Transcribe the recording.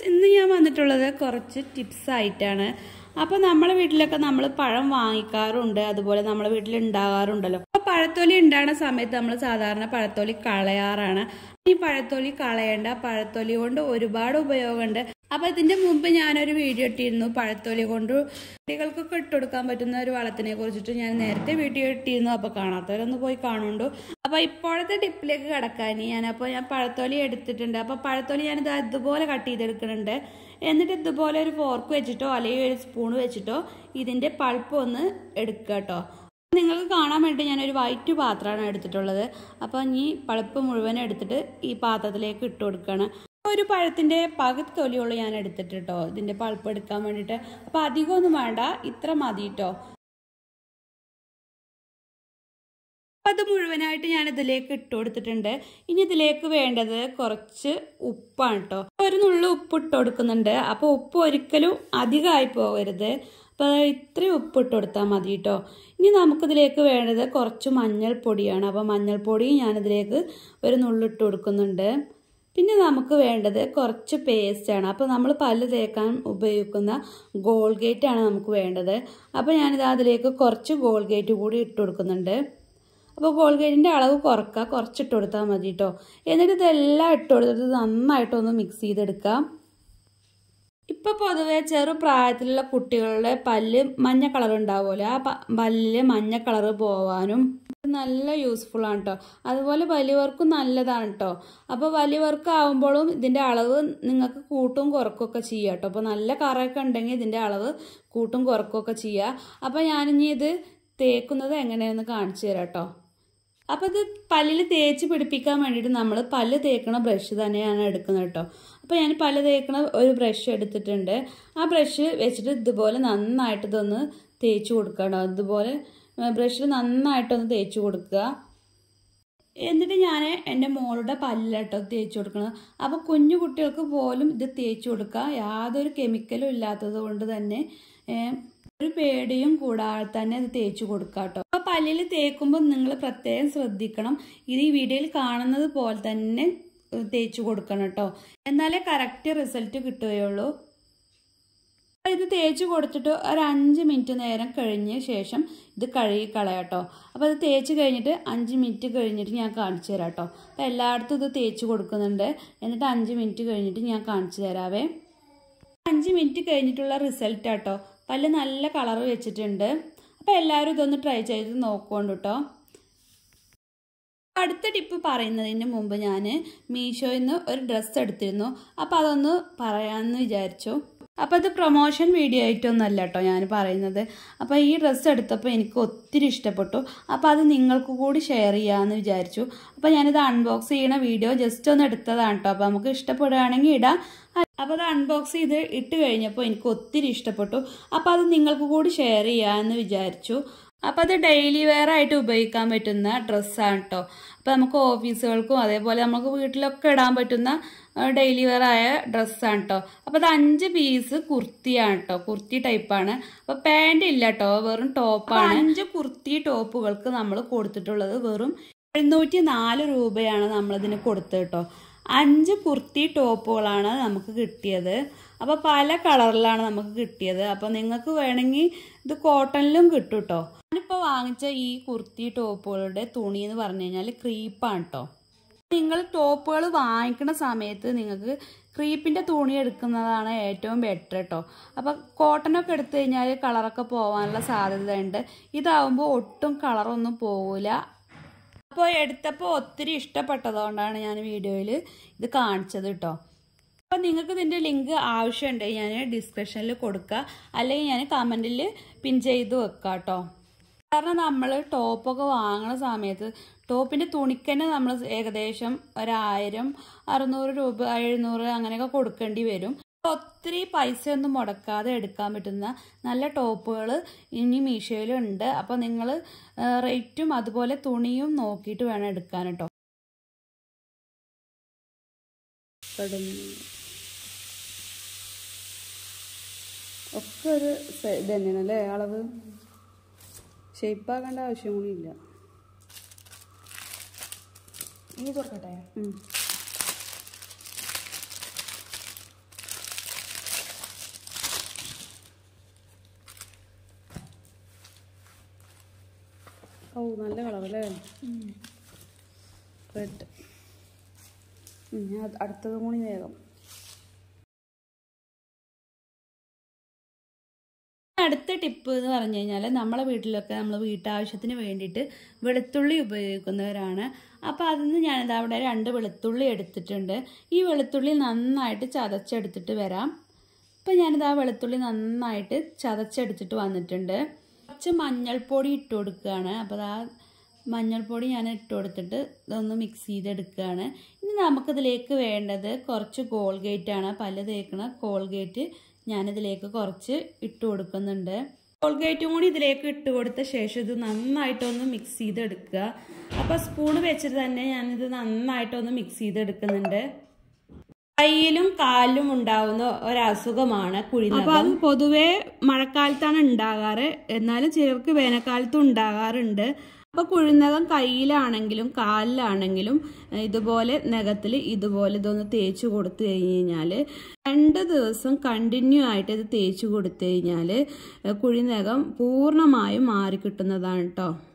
ഇന്ന് ഞാൻ വന്നിട്ടുള്ളത് കുറച്ച് ടിപ്സ് ആയിട്ടാണ് അപ്പോൾ നമ്മളെ വീട്ടിലൊക്കെ നമ്മൾ പഴം വാങ്ങിക്കാറുണ്ട് അതുപോലെ നമ്മളെ വീട്ടിൽ ഉണ്ടാകാറുണ്ടല്ലോ അപ്പോൾ പഴത്തൊലി ഉണ്ടാകുന്ന സമയത്ത് നമ്മൾ സാധാരണ പഴത്തൊലി കളയാറാണ് ഈ പഴത്തൊലി കളയേണ്ട പഴത്തൊലി കൊണ്ട് ഒരുപാട് ഉപയോഗമുണ്ട് അപ്പോൾ ഇതിന്റെ മുമ്പ് ഞാനൊരു വീഡിയോ ഇട്ടിരുന്നു പഴത്തൊലി കൊണ്ട് കുട്ടികൾക്കൊക്കെ ഇട്ടുകൊടുക്കാൻ പറ്റുന്ന ഒരു വളത്തിനെ കുറിച്ചിട്ട് ഞാൻ നേരത്തെ വീഡിയോ ഇട്ടിരുന്നു അപ്പോൾ കാണാത്തവരൊന്ന് പോയി കാണുന്നുണ്ടോ അപ്പോൾ ഇപ്പോഴത്തെ ടിപ്പിലേക്ക് കിടക്കാൻ ഞാൻ അപ്പോൾ ഞാൻ പഴത്തൊലി എടുത്തിട്ടുണ്ട് അപ്പോൾ പഴത്തൊലി ഞാനിത് ഇതുപോലെ കട്ട് ചെയ്തെടുക്കുന്നുണ്ട് എന്നിട്ട് ഇതുപോലെ ഒരു ഫോർക്ക് വെച്ചിട്ടോ അല്ലെങ്കിൽ ഒരു സ്പൂൺ വെച്ചിട്ടോ ഇതിന്റെ പൾപ്പ് ഒന്ന് എടുക്കുക കേട്ടോ നിങ്ങൾക്ക് കാണാൻ വേണ്ടി ഞാനൊരു വൈറ്റ് പാത്രമാണ് എടുത്തിട്ടുള്ളത് അപ്പോൾ ഇനി പൾപ്പ് മുഴുവൻ എടുത്തിട്ട് ഈ പാത്രത്തിലേക്ക് ഇട്ട് കൊടുക്കുകയാണ് ഒരു പഴത്തിന്റെ പകുതി തൊലിയുള്ളൂ ഞാൻ എടുത്തിട്ട് കേട്ടോ ഇതിന്റെ പൾപ്പ് എടുക്കാൻ വേണ്ടിയിട്ട് അപ്പോൾ അധികമൊന്നും വേണ്ട ഇത്ര മതി കേട്ടോ അത് മുഴുവനായിട്ട് ഞാൻ ഇതിലേക്ക് ഇട്ട് കൊടുത്തിട്ടുണ്ട് ഇനി ഇതിലേക്ക് വേണ്ടത് കുറച്ച് ഉപ്പാണ് കേട്ടോ ഒരു നുള്ളു ഉപ്പ് ഇട്ട് കൊടുക്കുന്നുണ്ട് അപ്പോൾ ഉപ്പ് ഒരിക്കലും അധികമായി പോകരുത് അപ്പോൾ ഇത്രയും ഉപ്പ് ഇട്ട് കൊടുത്താൽ മതി കേട്ടോ ഇനി നമുക്കിതിലേക്ക് വേണ്ടത് കുറച്ച് മഞ്ഞൾപ്പൊടിയാണ് അപ്പോൾ മഞ്ഞൾപ്പൊടി ഞാനിതിലേക്ക് ഒരു നുള്ളിട്ട് കൊടുക്കുന്നുണ്ട് പിന്നെ നമുക്ക് വേണ്ടത് കുറച്ച് പേസ്റ്റാണ് അപ്പോൾ നമ്മൾ പല്ല് തേക്കാൻ ഉപയോഗിക്കുന്ന ഗോൾഗേറ്റ് ആണ് നമുക്ക് വേണ്ടത് അപ്പോൾ ഞാനിത് അതിലേക്ക് കുറച്ച് ഗോൾഗേറ്റ് കൂടി ഇട്ട് കൊടുക്കുന്നുണ്ട് അപ്പോൾ കോൾഗേറ്റിൻ്റെ അളവ് കുറക്കുക കുറച്ചിട്ട് കൊടുത്താൽ മതി കേട്ടോ എന്നിട്ട് ഇതെല്ലാം ഇട്ട് കൊടുത്തിട്ട് നന്നായിട്ടൊന്ന് മിക്സ് ചെയ്തെടുക്കാം ഇപ്പോൾ പൊതുവേ ചെറുപ്രായത്തിലുള്ള കുട്ടികളുടെ പല്ല് മഞ്ഞ കളർ ഉണ്ടാവുമല്ലോ ആ പല്ലിൽ മഞ്ഞ കളർ പോവാനും നല്ല യൂസ്ഫുൾ ആണ് കേട്ടോ അതുപോലെ വലിയവർക്കും നല്ലതാണ് കേട്ടോ അപ്പോൾ വലിയവർക്ക് ആവുമ്പോഴും ഇതിൻ്റെ അളവ് നിങ്ങൾക്ക് കൂട്ടും കുറക്കൊക്കെ ചെയ്യുക കേട്ടോ അപ്പോൾ നല്ല കറയൊക്കെ ഉണ്ടെങ്കിൽ ഇതിൻ്റെ അളവ് കൂട്ടും കുറക്കൊക്കെ ചെയ്യുക അപ്പോൾ ഞാനിനി ഇത് തേക്കുന്നത് എങ്ങനെയാണെന്ന് കാണിച്ചു തരാം കേട്ടോ അപ്പോൾ ഇത് പല്ലിൽ തേച്ച് പിടിപ്പിക്കാൻ വേണ്ടിയിട്ട് നമ്മൾ പല്ല് തേക്കണ ബ്രഷ് തന്നെയാണ് എടുക്കുന്നത് കേട്ടോ അപ്പോൾ ഞാൻ പല്ല് തേക്കണ ഒരു ബ്രഷ് എടുത്തിട്ടുണ്ട് ആ ബ്രഷ് വെച്ചിട്ട് ഇതുപോലെ നന്നായിട്ട് ഇതൊന്ന് തേച്ച് കൊടുക്കണം ഇതുപോലെ ബ്രഷിൽ നന്നായിട്ടൊന്ന് തേച്ച് കൊടുക്കുക എന്നിട്ട് ഞാൻ എൻ്റെ മോളുടെ പല്ലിട്ടോ തേച്ച് കൊടുക്കണം അപ്പോൾ കുഞ്ഞു കുട്ടികൾക്ക് പോലും ഇത് തേച്ച് കൊടുക്കുക യാതൊരു കെമിക്കലും ഇല്ലാത്തത് കൊണ്ട് തന്നെ ഒരു പേടിയും കൂടാതെ തന്നെ ഇത് തേച്ച് കൊടുക്കുക കേട്ടോ അപ്പോൾ പല്ലിൽ തേക്കുമ്പോൾ നിങ്ങൾ പ്രത്യേകം ശ്രദ്ധിക്കണം ഇത് ഈ വീഡിയോയിൽ കാണുന്നത് പോലെ തന്നെ തേച്ച് കൊടുക്കണം കേട്ടോ എന്നാലേ കറക്റ്റ് റിസൾട്ട് കിട്ടുകയുള്ളൂ ഇത് തേച്ച് കൊടുത്തിട്ട് ഒരു അഞ്ച് മിനിറ്റ് നേരം കഴിഞ്ഞ ശേഷം ഇത് കഴുകി കളയാട്ടോ അപ്പോൾ അത് തേച്ച് കഴിഞ്ഞിട്ട് അഞ്ച് മിനിറ്റ് കഴിഞ്ഞിട്ട് ഞാൻ കാണിച്ചു തരാം കേട്ടോ അപ്പോൾ എല്ലായിടത്തും ഇത് തേച്ച് കൊടുക്കുന്നുണ്ട് എന്നിട്ട് അഞ്ച് മിനിറ്റ് കഴിഞ്ഞിട്ട് ഞാൻ കാണിച്ചു തരാവേ അഞ്ച് മിനിറ്റ് കഴിഞ്ഞിട്ടുള്ള റിസൾട്ട് ആട്ടോ പല്ല് നല്ല കളർ വെച്ചിട്ടുണ്ട് അപ്പോൾ എല്ലാവരും ഇതൊന്ന് ട്രൈ ചെയ്ത് നോക്കുകൊണ്ട് കേട്ടോ അടുത്ത ടിപ്പ് പറയുന്നതിന് മുമ്പ് ഞാൻ മീഷോയിൽ നിന്ന് ഒരു ഡ്രസ്സ് എടുത്തിരുന്നു അപ്പോൾ അതൊന്ന് പറയാമെന്ന് വിചാരിച്ചു അപ്പോൾ ഇത് പ്രൊമോഷൻ വീഡിയോ ആയിട്ടൊന്നല്ല കേട്ടോ ഞാൻ പറയുന്നത് അപ്പോൾ ഈ ഡ്രസ്സ് എടുത്തപ്പോൾ എനിക്ക് ഒത്തിരി ഇഷ്ടപ്പെട്ടു അപ്പോൾ അത് നിങ്ങൾക്ക് കൂടി ഷെയർ ചെയ്യാമെന്ന് വിചാരിച്ചു അപ്പോൾ ഞാനിത് അൺബോക്സ് ചെയ്യണ വീഡിയോ ജസ്റ്റ് ഒന്ന് എടുത്തതാണ് കേട്ടോ അപ്പോൾ നമുക്ക് ഇഷ്ടപ്പെടുകയാണെങ്കിൽ ഇടാം അപ്പോൾ അത് അൺബോക്സ് ചെയ്ത് ഇട്ട് കഴിഞ്ഞപ്പോൾ എനിക്ക് ഒത്തിരി ഇഷ്ടപ്പെട്ടു അപ്പോൾ അത് നിങ്ങൾക്ക് കൂടി ഷെയർ ചെയ്യാമെന്ന് വിചാരിച്ചു അപ്പോൾ അത് ഡെയിലി വെയർ ആയിട്ട് ഉപയോഗിക്കാൻ പറ്റുന്ന ഡ്രസ്സാണ് കേട്ടോ അപ്പോൾ നമുക്ക് ഓഫീസുകൾക്കും അതേപോലെ നമുക്ക് വീട്ടിലൊക്കെ ഇടാൻ പറ്റുന്ന ഡെയിലി വെയർ ആയ ഡ്രസ്സാണ് കേട്ടോ അപ്പോൾ അത് അഞ്ച് പീസ് കുർത്തിയാണ് കേട്ടോ കുർത്തി ടൈപ്പാണ് അപ്പോൾ പാൻറ് ഇല്ല കേട്ടോ വെറും ടോപ്പാണ് അഞ്ച് കുർത്തി ടോപ്പുകൾക്ക് നമ്മൾ കൊടുത്തിട്ടുള്ളത് വെറും എഴുന്നൂറ്റി നാല് രൂപയാണ് നമ്മളിതിന് കൊടുത്തത് കേട്ടോ അഞ്ച് കുർത്തി ടോപ്പുകളാണ് നമുക്ക് കിട്ടിയത് അപ്പോൾ പല കളറിലാണ് നമുക്ക് കിട്ടിയത് അപ്പോൾ നിങ്ങൾക്ക് വേണമെങ്കിൽ ഇത് കോട്ടണിലും കിട്ടും കേട്ടോ ഞാനിപ്പോൾ വാങ്ങിച്ച ഈ കുർത്തി ടോപ്പുകളുടെ തുണി എന്ന് പറഞ്ഞു കഴിഞ്ഞാൽ ക്രീപ്പാണ് കേട്ടോ നിങ്ങൾ ടോപ്പുകൾ വാങ്ങിക്കുന്ന സമയത്ത് നിങ്ങൾക്ക് ക്രീപ്പിൻ്റെ തുണി എടുക്കുന്നതാണ് ഏറ്റവും ബെറ്റർ കേട്ടോ അപ്പോൾ കോട്ടനൊക്കെ എടുത്തു കഴിഞ്ഞാൽ കളറൊക്കെ പോകാനുള്ള സാധ്യതയുണ്ട് ഇതാവുമ്പോൾ ഒട്ടും കളറൊന്നും പോകില്ല അപ്പോൾ എടുത്തപ്പോൾ ഒത്തിരി ഇഷ്ടപ്പെട്ടതുകൊണ്ടാണ് ഞാൻ വീഡിയോയിൽ ഇത് കാണിച്ചത് കേട്ടോ അപ്പോൾ നിങ്ങൾക്ക് ഇതിൻ്റെ ലിങ്ക് ആവശ്യമുണ്ടെങ്കിൽ ഞാൻ ഡിസ്ക്രിപ്ഷനിൽ കൊടുക്കുക അല്ലെങ്കിൽ ഞാൻ കമൻറ്റിൽ പിൻ ചെയ്ത് വെക്കാം കേട്ടോ കാരണം നമ്മൾ ടോപ്പൊക്കെ വാങ്ങുന്ന സമയത്ത് ടോപ്പിൻ്റെ തുണിക്ക് തന്നെ നമ്മൾ ഏകദേശം ഒരായിരം അറുന്നൂറ് രൂപ എഴുന്നൂറ് അങ്ങനെയൊക്കെ കൊടുക്കേണ്ടി വരും ഒത്തിരി പൈസ ഒന്നും മുടക്കാതെ എടുക്കാൻ പറ്റുന്ന നല്ല ടോപ്പുകൾ ഇനി മീഷോയിലുണ്ട് അപ്പോൾ നിങ്ങൾ റേറ്റും അതുപോലെ തുണിയും നോക്കിയിട്ട് വേണം എടുക്കാൻ കേട്ടോ ഒക്കെ ഒരു ഇത് തന്നെയാണ് അല്ലേ അളവ് ഷേപ്പാക്കേണ്ട ആവശ്യം കൂടി ഇല്ല ഇനി തുറക്കട്ടെ ഓ നല്ല കളറല്ലേ റെഡ് അടുത്തതും കൂടി വേഗം അടുത്ത ടിപ്പ് എന്ന് പറഞ്ഞു കഴിഞ്ഞാൽ നമ്മളെ വീട്ടിലൊക്കെ നമ്മൾ വീട്ടാവശ്യത്തിന് വേണ്ടിയിട്ട് വെളുത്തുള്ളി ഉപയോഗിക്കുന്നവരാണ് അപ്പോൾ അതിൽ നിന്ന് ഞാനിത് അവിടെ രണ്ട് വെളുത്തുള്ളി എടുത്തിട്ടുണ്ട് ഈ വെളുത്തുള്ളി നന്നായിട്ട് ചതച്ചെടുത്തിട്ട് വരാം ഇപ്പം ഞാനിത് ആ വെളുത്തുള്ളി നന്നായിട്ട് ചതച്ചെടുത്തിട്ട് വന്നിട്ടുണ്ട് കുറച്ച് മഞ്ഞൾപ്പൊടി ഇട്ട് കൊടുക്കുകയാണ് അപ്പോൾ ആ മഞ്ഞൾപ്പൊടി ഞാൻ ഇട്ട് കൊടുത്തിട്ട് ഇതൊന്ന് മിക്സ് ചെയ്തെടുക്കുകയാണ് ഇനി നമുക്കിതിലേക്ക് വേണ്ടത് കുറച്ച് കോൾഗേറ്റ് ആണ് പല്ല് തേക്കണ കോൾഗേറ്റ് ഞാനിതിലേക്ക് കുറച്ച് ഇട്ട് കൊടുക്കുന്നുണ്ട് കോൾഗേറ്റും കൂടി ഇതിലേക്ക് ഇട്ട് കൊടുത്ത ശേഷം ഇത് നന്നായിട്ടൊന്ന് മിക്സ് ചെയ്തെടുക്കുക അപ്പോൾ സ്പൂൺ വെച്ചിട്ട് തന്നെ ഞാനിത് നന്നായിട്ടൊന്ന് മിക്സ് ചെയ്തെടുക്കുന്നുണ്ട് കയ്യിലും കാലിലും ഉണ്ടാവുന്ന ഒരസുഖമാണ് കുഴിനകം അപ്പൊ അത് പൊതുവെ മഴക്കാലത്താണ് ഉണ്ടാകാറ് എന്നാലും ചിലർക്ക് വേനൽക്കാലത്തും ഉണ്ടാകാറുണ്ട് അപ്പോൾ കുഴിനകം കയ്യിലാണെങ്കിലും കാലിലാണെങ്കിലും ഇതുപോലെ നഖത്തിൽ ഇതുപോലെ ഇതൊന്ന് തേച്ച് കൊടുത്തു കഴിഞ്ഞ് കഴിഞ്ഞാൽ രണ്ട് ദിവസം കണ്ടിന്യൂ ആയിട്ട് ഇത് തേച്ച് കൊടുത്തു കഴിഞ്ഞാൽ കുഴിനകം പൂർണ്ണമായും മാറി കിട്ടുന്നതാണ് കേട്ടോ